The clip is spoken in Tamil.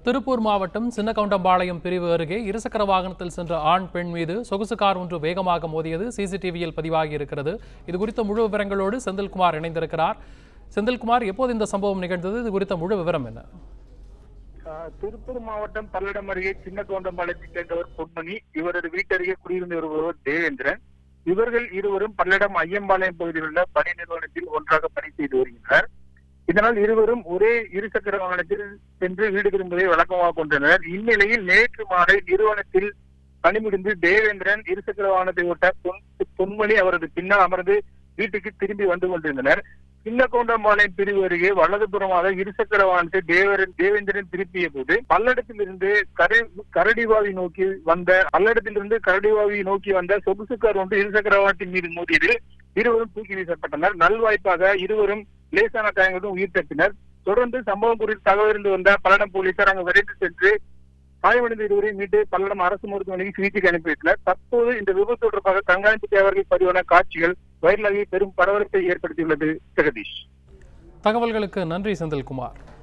திருப்பூர் மாவட்டம் சின்னகவுண்டம்பாளையம் பிரிவு அருகே இருசக்கர வாகனத்தில் சென்ற ஆண் பெண் மீது சொகுசு கார் ஒன்று வேகமாக மோதியது சிசிடிவியில் பதிவாகி இருக்கிறது இது குறித்த முழு விவரங்களோடு செந்தில்குமார் இணைந்திருக்கிறார் செந்தில்குமார் எப்போது இந்த சம்பவம் நிகழ்ந்தது இது குறித்த முழு விவரம் என்ன ஆஹ் திருப்பூர் மாவட்டம் பல்லடம் அருகே சின்ன கவுண்டம்பாளையத்தைச் சேர்ந்தவர் பொன்மணி இவரது வீட்டருகே குடியிருந்து வருபவர் தேவேந்திரன் இவர்கள் இருவரும் பல்லடம் ஐயம்பாளையம் பகுதியில் உள்ள பணி நிறுவனத்தில் ஒன்றாக பணி செய்து வருகின்றனர் இதனால் இருவரும் ஒரே இருசக்கர வாகனத்தில் சென்று வீடு திரும்புவதை வழக்கமாக கொண்டனர் இந்நிலையில் நேற்று மாலை நிறுவனத்தில் பணி முடிந்து தேவேந்திரன் இருசக்கர வாகனத்தை ஓட்ட பொன் பொன்மணி அவரது பின்னால் அமர்ந்து வீட்டுக்கு திரும்பி வந்து கொண்டிருந்தனர் சின்ன கவுண்டம்பாளையம் பிரிவு அருகே வலதுபுறமாக இருசக்கர வாகனத்தை தேவரன் தேவேந்திரன் திருப்பிய போது பல்லடத்திலிருந்து கரை கரடிவாவி நோக்கி வந்த பல்லடத்திலிருந்து கரடிவாவி நோக்கி வந்த சொகுசு கார் ஒன்று இருசக்கர வாகனத்தின் மீது மோதியதில் இருவரும் தூக்கி வீசப்பட்டனர் நல்வாய்ப்பாக இருவரும் லேசான காயங்களுடன் உயிர் தப்பினர் தொடர்ந்து சம்பவம் குறித்து தகவல் இருந்து வந்த பல்லடம் போலீசார் அங்கு விரைந்து சென்று காயமடைந்த இருவரை மீட்டு பல்லடம் அரசு மருத்துவமனைக்கு சிகிச்சைக்கு அனுப்பி வைத்தனர் தற்போது இந்த விபத்து தொடர்பாக கண்காணிப்பு தேவர்கள் பதிவான காட்சிகள் வைரலாகி பெரும் பரபரப்பை ஏற்படுத்தியுள்ளது ஜெகதீஷ் தகவல்களுக்கு நன்றி செந்தில்குமார்